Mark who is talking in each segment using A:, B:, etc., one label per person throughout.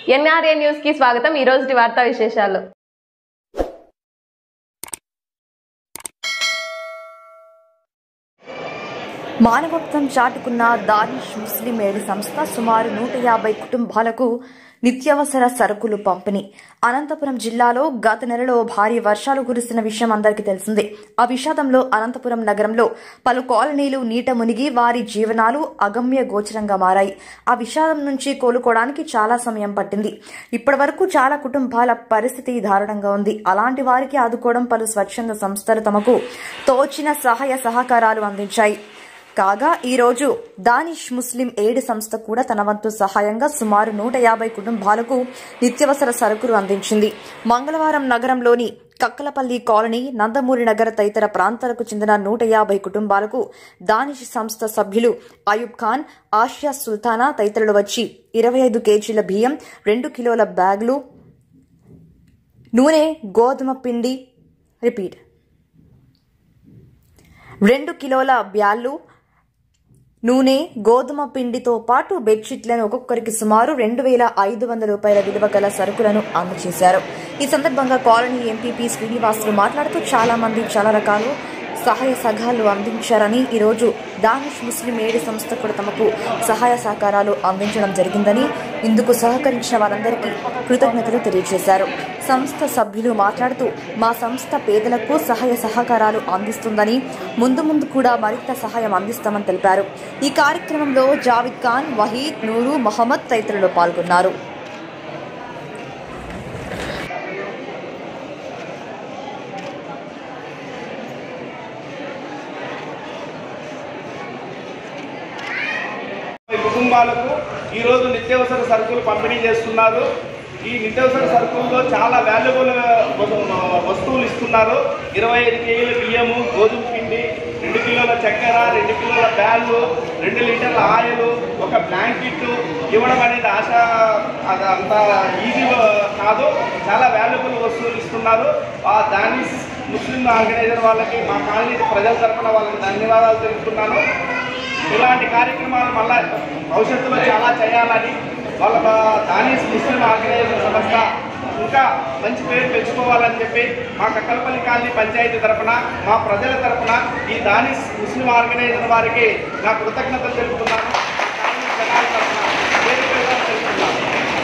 A: NRA news కి స్వాగతం ఈ రోజు వార్తా విశేషాలు
B: మానవత్వం చాటుకున్న దానిష్ ముస్లిం ఏడు సంస్థ సుమారు నూట యాభై కుటుంబాలకు నిత్యావసర సరుకులు పంపిణీ అనంతపురం జిల్లాలో గత నెలలో భారీ వర్షాలు కురిసిన విషయం అందరికీ తెలిసిందే ఆ విషాదంలో అనంతపురం నగరంలో పలు కాలనీలు నీట మునిగి వారి జీవనాలు అగమ్య గోచరంగా మారాయి ఆ విషాదం నుంచి కోలుకోవడానికి చాలా సమయం పట్టింది ఇప్పటి వరకు చాలా కుటుంబాల పరిస్థితి దారుణంగా ఉంది అలాంటి వారికి ఆదుకోవడం పలు స్వచ్ఛంద సంస్థలు తమకు తోచిన సహాయ సహకారాలు అందించాయి కాగా ఈ రోజు దానిష్ ముస్లిం ఎయిడ్ సంస్థ కూడా తన వంతు సహాయంగా సుమారు నూట యాభై కుటుంబాలకు నిత్యవసర సరుకులు అందించింది మంగళవారం నగరంలోని కక్కలపల్లి కాలనీ నందమూరి నగర తదితర ప్రాంతాలకు చెందిన నూట యాభై కుటుంబాలకు దానిష్ సంస్థ సభ్యులు అయూబ్ ఖాన్ ఆసియా సుల్తానా తదితరులు వచ్చి ఇరవై ఐదు కేజీల బియ్యం రెండు కిలోల బ్యాగులు నూనె గోధుమ పిండి రిపీట్ రెండు కిలోల బ్యాళ్ళు నూనె గోధుమ పిండితో పాటు బెడ్షీట్లను ఒక్కొక్కరికి సుమారు రెండు వేల ఐదు వందల రూపాయల విలువ గల సరుకులను అందజేశారు ఈ సందర్భంగా కాలనీ ఎంపీపీ శ్రీనివాసులు మాట్లాడుతూ చాలా మంది చాలా రకాలు సహాయ సహాయాలు అందించారని ఈరోజు దానిష్ ముస్లిం ఏడు సంస్థ కూడా తమకు సహాయ సహకారాలు అందించడం జరిగిందని ఇందుకు సహకరించిన వారందరికీ కృతజ్ఞతలు తెలియజేశారు సంస్థ సభ్యులు మాట్లాడుతూ మా సంస్థ పేదలకు సహాయ సహకారాలు అందిస్తుందని ముందు ముందు కూడా మరింత సహాయం అందిస్తామని తెలిపారు ఈ కార్యక్రమంలో జావిద్ ఖాన్ వహీద్ నూరు మహమ్మద్ తదితరులు పాల్గొన్నారు
C: ఈ కుటుంబాలకు ఈరోజు నిత్యావసర సరుకులు పంపిణీ చేస్తున్నారు ఈ నిత్యావసర సరుకుల్లో చాలా వాల్యుబుల్ వస్తువులు ఇస్తున్నారు ఇరవై ఐదు కేజీల బియ్యము గోధుమ పిండి రెండు కిలోల చక్కెర రెండు కిలోల బ్యాళ్ళు రెండు లీటర్ల ఆయిల్ ఒక బ్లాంకెట్ ఇవ్వడం అనేది ఆశ అది అంత ఈజీ కాదు చాలా వాల్యుబుల్ వస్తువులు ఇస్తున్నారు ఆ దాని ముస్లిం ఆర్గనైజర్ వాళ్ళకి మా కాలనీ ప్రజల తరఫున వాళ్ళకి ధన్యవాదాలు తెలుపుతున్నాను ఇలాంటి కార్యక్రమాలు మళ్ళా భవిష్యత్తులో చాలా చేయాలని వాళ్ళ దానిస్ ముస్లిం ఆర్గనైజేషన్ సంస్థ ఇంకా మంచి పేరు పెంచుకోవాలని చెప్పి మా కక్కలపల్లి కాలనీ పంచాయతీ తరపున మా ప్రజల తరపున ఈ దానిస్ ముస్లిం ఆర్గనైజేషన్ వారికి నా కృతజ్ఞతలు తెలుపుతున్నాను కాలనీ జనాల తరపున పేరు పేరున తెలుపుతున్నాను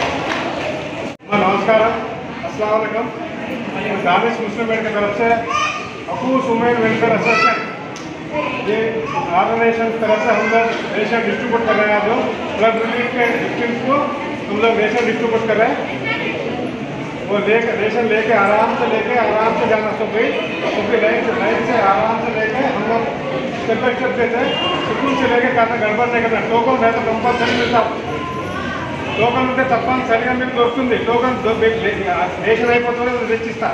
D: हाँ, नमस्कार अस्सलाम वालेकुम दानिश मुस्लिम मेड की तरफ से अकूस उमेर वेलफेयर एसोसिएशन ये ऑर्गेनाइजेशन की तरफ से हम लोग रेशन डिस्ट्रीब्यूट कर रहे हैं जो ब्लड रिलीफ के विक्टिम्स को हम लोग रेशन डिस्ट्रीब्यूट कर रहे हैं वो लेके रेशन लेके आराम से लेके आराम से जाना सब भी क्योंकि लाइन से लाइन से आराम से लेके हम लोग स्टेप बाई स्टेप देते हैं सुकून से लेके करना गड़बड़ नहीं करना टोकन है तो कंपल्सरी मिलता టోకన్ ఉంటే తప్పనిసరిగా మీకు దొరుకుతుంది టోకన్ దొ- లే- లే- రేషన్ అయిపోతుంది అది తెచ్చిస్తా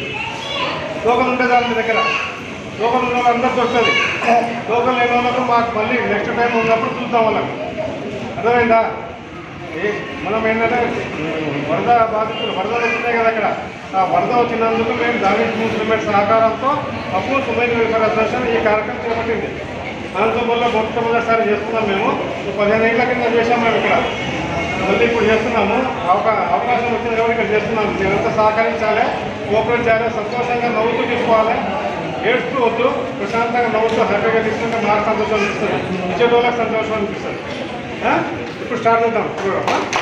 D: టోకన్ ఉంటే చాలు మీ దగ్గర టోకన్ ఉన్న వాళ్ళు అందరూ దొరుకుతుంది టోకన్ లేని వాళ్ళకు మాకు మళ్ళీ నెక్స్ట్ టైం ఉన్నప్పుడు చూద్దాం వాళ్ళకి అర్థమైందా ఏ మనం ఏంటంటే వరద బాధితులు వరదలు వస్తున్నాయి కదా అక్కడ ఆ వరద వచ్చినందుకు మేము దాని ముస్లిం సహకారంతో అప్పుడు సుమైన్ వెల్ఫేర్ అసోసియేషన్ ఈ కార్యక్రమం చేపట్టింది అనంతపురంలో మొట్టమొదటిసారి చేస్తున్నాం మేము పదిహేను ఏళ్ళ కింద చేసాం మేము ఇక్కడ మళ్ళీ ఇప్పుడు చేస్తున్నాము అవకా అవకాశం వచ్చింది కాబట్టి ఇక్కడ చేస్తున్నాము మీరంతా సహకరించాలి కోఆపరేట్ చేయాలి సంతోషంగా నవ్వుతూ తీసుకోవాలి ఏడుస్తూ వద్దు ప్రశాంతంగా నవ్వుతూ హ్యాపీగా తీసుకుంటే మాకు సంతోషం అనిపిస్తుంది ఇచ్చేటోళ్ళకి సంతోషం అనిపిస్తుంది ఆ? ఇప్పుడు స్టార్ట్ చేద్దాం program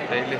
E: daily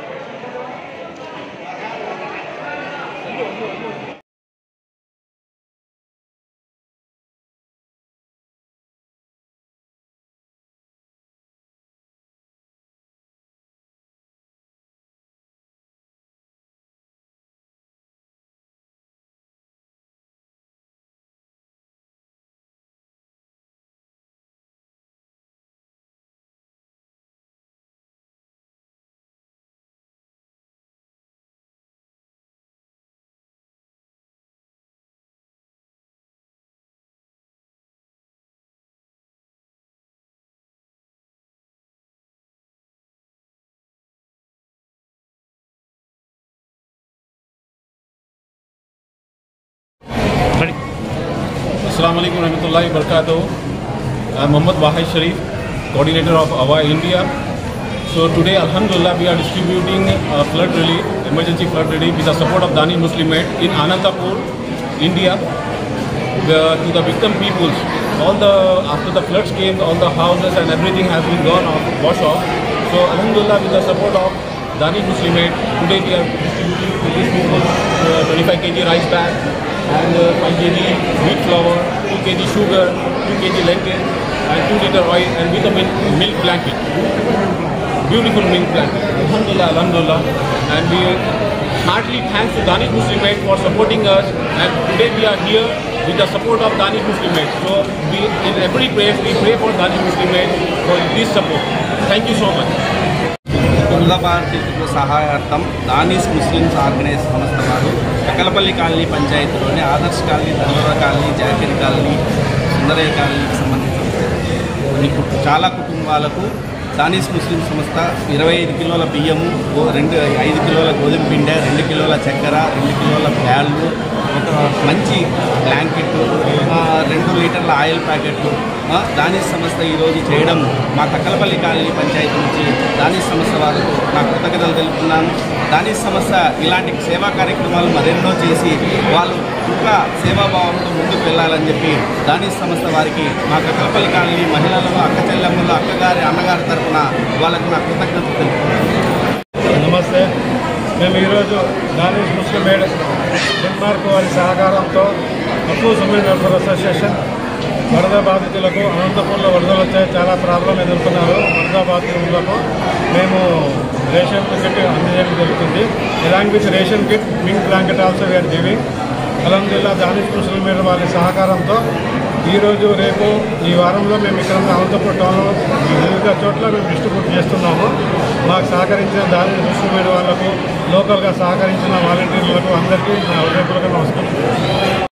F: Assalamu alaikum warahmatullahi wabarakatuh. I'm Muhammad Wahid Sharif, coordinator of AWA India. So today, Alhamdulillah, we are distributing uh, flood relief, emergency flood relief with the support of Dani Muslim Aid in Anantapur, India, the, to the victim peoples. All the after the floods came, all the houses and everything has been gone off, wash off. So Alhamdulillah, with the support of Dani Muslim Aid, today we are distributing to these people uh, 25 kg rice bag and uh, 5 kg wheat flour, 2 kg sugar, 2 kg lentil and 2 liter oil and with a milk, milk blanket. Beautiful milk blanket. Alhamdulillah, Alhamdulillah. And we heartily thanks to Danish Muslim Aid for supporting us and today we are here with the support of Danish Muslim Aid. So we, in every prayer we pray for Danish Muslim Aid for this support. Thank you so much.
C: కుల బాధితులకు సహాయార్థం దానీస్ Muslims organize సంస్థ వారు Chakalapalli colony పంచాయతీలోని Adarsh colony Dharmavara colony Zakir colony Sundarayya కాలనీకి సంబంధించిన కొన్ని కు- చాలా కుటుంబాలకు దానీస్ ముస్లిం సంస్థ ఇరవై ఐదు కిలోల బియ్యము గో- రెండు ఐదు కిలోల గోధుమ పిండి రెండు కిలోల చక్కెర రెండు కిలోల బ్యాళ్ళు ఒక మంచి బ్లాంకెట్ ఆ, రెండు లీటర్ల ఆయిల్ ప్యాకెట్లు ఆ, దానిస్ సంస్థ ఈరోజు చేయడం మా కక్కలపల్లి కాలనీ పంచాయతీ నుంచి దానిస్ సంస్థ వారికి నా కృతజ్ఞతలు తెలుపుతున్నాను దానిస్ సంస్థ ఇలాంటి సేవా కార్యక్రమాలు మరెన్నో చేసి వాళ్ళు ఇంకా సేవాభావంతో ముందుకు వెళ్ళాలని చెప్పి దానిస్ సంస్థ వారికి మా కక్కలపల్లి కాలనీ మహిళలను అక్క చెల్లెమ్మలు అక్కగారి అన్నగారి తరఫున వాళ్ళకు నా కృతజ్ఞతలు తెలుపుతున్నాను
D: నమస్తే మేము ఈరోజు దానిష్ ముస్లిం ఎయిడ్ డెన్మార్క్ వారి సహకారంతో అప్పు సుమీన్ వెల్ఫేర్ అసోసియేషన్ వరద బాధితులకు అనంతపూర్లో వరదలు వచ్చాయి చాలా ప్రాబ్లం ఎదుర్కొన్నారు వరద బాధితులకు మేము రేషన్ కిట్ అందజేయడం జరుగుతుంది along with ration kit mink blanket also we're giving అలహందుల్లా దానిష్ ముస్లిం ఎయిడ్ వారి సహకారంతో ఈరోజు రేపు ఈ వారంలో మేము ఇక్కడ అనంతపూర్ టౌన్లో వివిధ చోట్ల మేము డిస్ట్రిబ్యూట్ చేస్తున్నాము మాకు సహకరించిన దాని ముస్లిం వాళ్ళకు లోకల్గా సహకరించిన వాలంటీర్లకు అందరికీ నా హృదయపూర్వక నమస్కారం